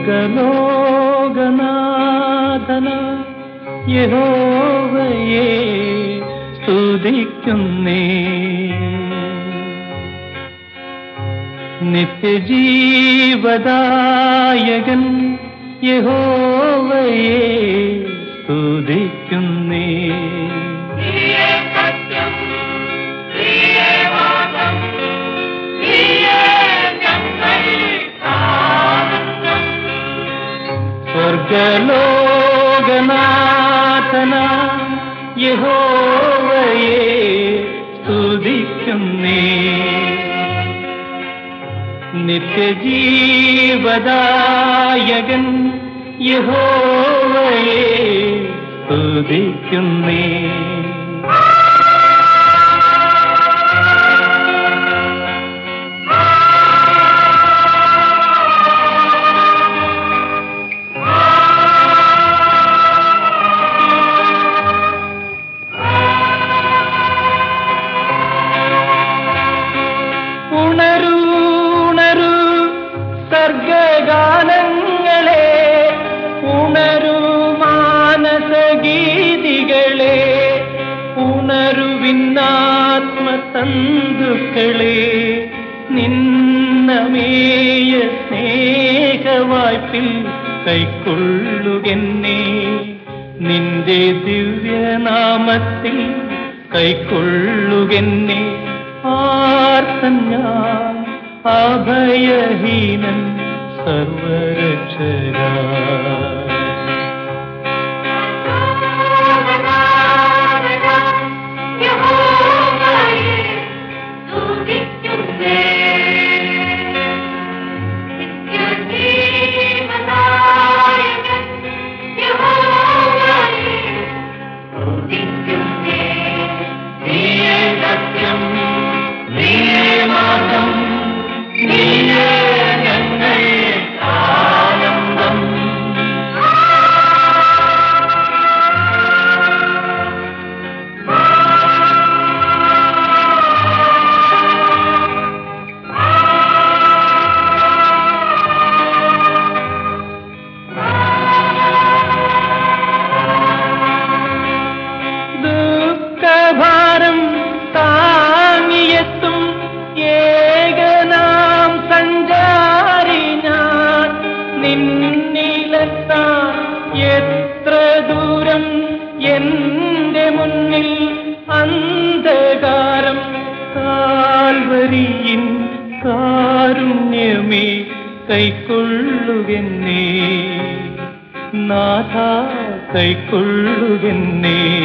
സ്വർഗലോകനാഥന യഹോവയെ സ്തുതിക്കുന്നേ നിത്യജീവദായകൻ യഹോവയെ സ്തുതിക്കുന്നേ സ്വർഗലോകനാഥന യഹോവയെ സ്തുതിക്കുന്നേ നിത്യജീവദായകൻ യഹോവയെ സ്തുതിക്കുന്നേ ഉണരൂ ഉണരൂ സർഗഗാനങ്ങളെ ഉണരൂ മാനസഗീതികളെ ഉണരുവിന്നാത്മതന്തുക്കളെ നിന്നമേയ സ്നേഹവായ്പിൽ കൈക്കൊള്ളുകെന്നെ നിന്റെ ദിവ്യനാമത്തിൽ കൈക്കൊള്ളുകെന്നെ ആർത്തൻ ഞാൻ അഭയഹീനൻ സർവരക്ഷക നീയേ സത്യം നീയേ മാർഗം നീയേ ഞങ്ങൾ ആനന്ദം ദുഃഖഭാരം താങ്ങിയെത്തും ഏകനാം സഞ്ചാരി ഞാൻ നിന്നിലെത്താൻ എത്ര ദൂരം എന്റെ മുന്നിൽ അന്ധകാരം കാൽവരിയിൻ കാരുണ്യമേ കൈക്കൊള്ളുകെന്നേ നാഥ കൈക്കൊള്ളുകെന്നേ